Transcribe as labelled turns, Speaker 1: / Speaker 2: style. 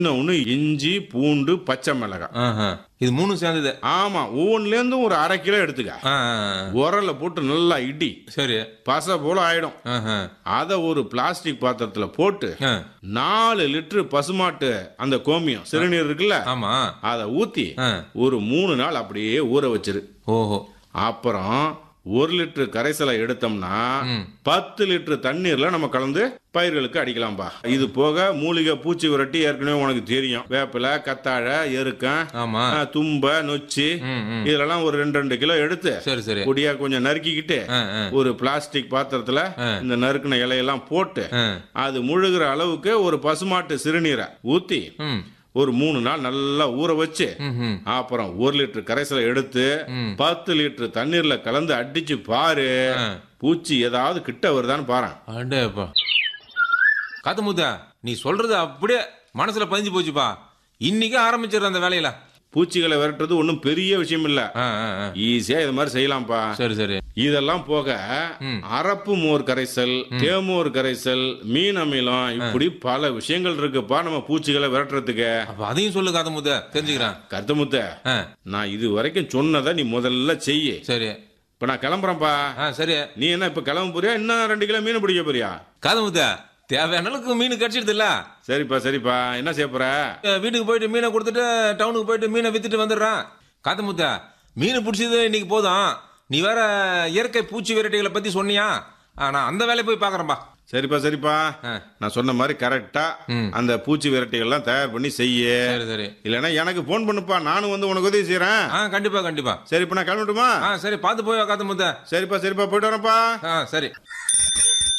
Speaker 1: இன்னொன்னு இஞ்சி பூண்டு பச்சை மிளகாய்
Speaker 2: ஆஹா. இது மூணும் சேர்ந்தது
Speaker 1: ஆமா ஒவ்வொன்றுலேருந்தும் ஒரு அரை கிலோ எடுத்துக்க
Speaker 2: ஆ, ஆ, ஆ.
Speaker 1: உரல்ல போட்டு நல்லா இடி
Speaker 2: சரி
Speaker 1: பசை போல ஆயிடும்
Speaker 2: ஆஹா.
Speaker 1: அதை ஒரு பிளாஸ்டிக் பாத்திரத்துல போட்டு
Speaker 2: ஆ.
Speaker 1: நாலு லிட்டர் பசுமாட்டு அந்த கோமியம் சிறுநீர் இருக்குல்ல
Speaker 2: ஆமா
Speaker 1: அதை ஊத்தி
Speaker 2: ஆ.
Speaker 1: ஒரு மூணு நாள் அப்படியே ஊற வச்சிரு
Speaker 2: ஓஹோ
Speaker 1: அப்புறம் ஒரு லிட்டர் கரைசலை எடுத்தோம்னா பத்து லிட்டர் தண்ணீர்ல நம்ம கலந்து பயிர்களுக்கு அடிக்கலாம்பா இது போக மூலிகை பூச்சி விரட்டி ஏற்கனவே உனக்கு தெரியும் வேப்பிலை கத்தாழை எருக்கம்
Speaker 2: ஆமா
Speaker 1: ஆ, தும்ப நொச்சி
Speaker 2: ம், ம்.
Speaker 1: இதெல்லாம் ஒரு ரெண்டு ரெண்டு கிலோ எடுத்து
Speaker 2: சரி சரி
Speaker 1: பொடியா கொஞ்சம் நறுக்கிக்கிட்டு
Speaker 2: ஆ, ஆ.
Speaker 1: ஒரு பிளாஸ்டிக் பாத்திரத்துல இந்த நறுக்கின இலையெல்லாம் போட்டு
Speaker 2: ஆ.
Speaker 1: அது முழுகிற அளவுக்கு ஒரு பசுமாட்டு சிறுநீரை ஊத்தி
Speaker 2: ம்
Speaker 1: ஒரு மூணு நாள் நல்லா ஊற வச்சு
Speaker 2: ம், ம்.
Speaker 1: அப்புறம் ஒரு லிட்டர் கரைசலை எடுத்து பத்து லிட்டர் தண்ணீர்ல கலந்து அடிச்சு பாரு
Speaker 2: ஆ.
Speaker 1: பூச்சி ஏதாவது கிட்ட வருதான்னு பாரு
Speaker 2: அடேப்பா காத்து முத்தா நீ சொல்றது அப்படியே மனசுல பதிஞ்சு போச்சுப்பா இன்னைக்கு ஆரம்பிச்சிடுற அந்த வேலையில
Speaker 1: பூச்சிகளை விரட்டுறது ஒன்றும் பெரிய விஷயம் இல்ல
Speaker 2: ஆ, ஆ, ஆ.
Speaker 1: ஈஸியா இது மாதிரி செய்யலாம்ப்பா
Speaker 2: சரி சரி
Speaker 1: இதெல்லாம் போக அரப்பு மோர் கரைசல் தேமோர் கரைசல் மீன் அமிலம் இப்படி பல விஷயங்கள் இருக்குப்பா நம்ம பூச்சிகளை விரட்டுறதுக்கு
Speaker 2: அப்ப அதையும் சொல்லு காத்து முத்த தெரிஞ்சுக்கிறேன்
Speaker 1: கருத்தமுத்த
Speaker 2: ஆ,
Speaker 1: நான் இது வரைக்கும் சொன்னதை நீ முதல்ல செய்யு
Speaker 2: சரி
Speaker 1: இப்ப நான் கிளம்புறேன்ப்பா
Speaker 2: ஆ சரி
Speaker 1: நீ என்ன இப்ப கிளம்ப போறியா இன்னும் ரெண்டு கிலோ மீன் பிடிக்க போறியா
Speaker 2: காது முத்த தேவையான அளவுக்கு மீன் கிடைச்சிடுது இல்ல
Speaker 1: சரிப்பா சரிப்பா என்ன செய்ய போற
Speaker 2: வீட்டுக்கு போயிட்டு மீனை கொடுத்துட்டு டவுனுக்கு போயிட்டு மீனை வித்துட்டு வந்துடுறான் காத்து முத்த மீன் பிடிச்சது இன்னைக்கு போதும் நீ வேற இயற்கை பூச்சி விரட்டிகளை பத்தி சொன்னியா ஆ, நான் அந்த வேலையை போய் பாக்குறேன்பா
Speaker 1: சரிப்பா சரிப்பா
Speaker 2: ஆ.
Speaker 1: நான் சொன்ன மாதிரி கரெக்டா
Speaker 2: ம்.
Speaker 1: அந்த பூச்சி விரட்டிகள்லாம் தயார் பண்ணி செய்ய
Speaker 2: சரி சரி
Speaker 1: இல்லைன்னா எனக்கு ஃபோன் பண்ணுப்பா நானும் வந்து உனக்கு உதவி செய்யறேன்
Speaker 2: ஆ கண்டிப்பா கண்டிப்பா
Speaker 1: சரிப்பா நான் கிளம்பட்டுமா
Speaker 2: ஆ சரி பார்த்து போய் காத்து முத்த
Speaker 1: சரிப்பா சரிப்பா போயிட்டு வரேன்ப்பா
Speaker 2: ஆ சரி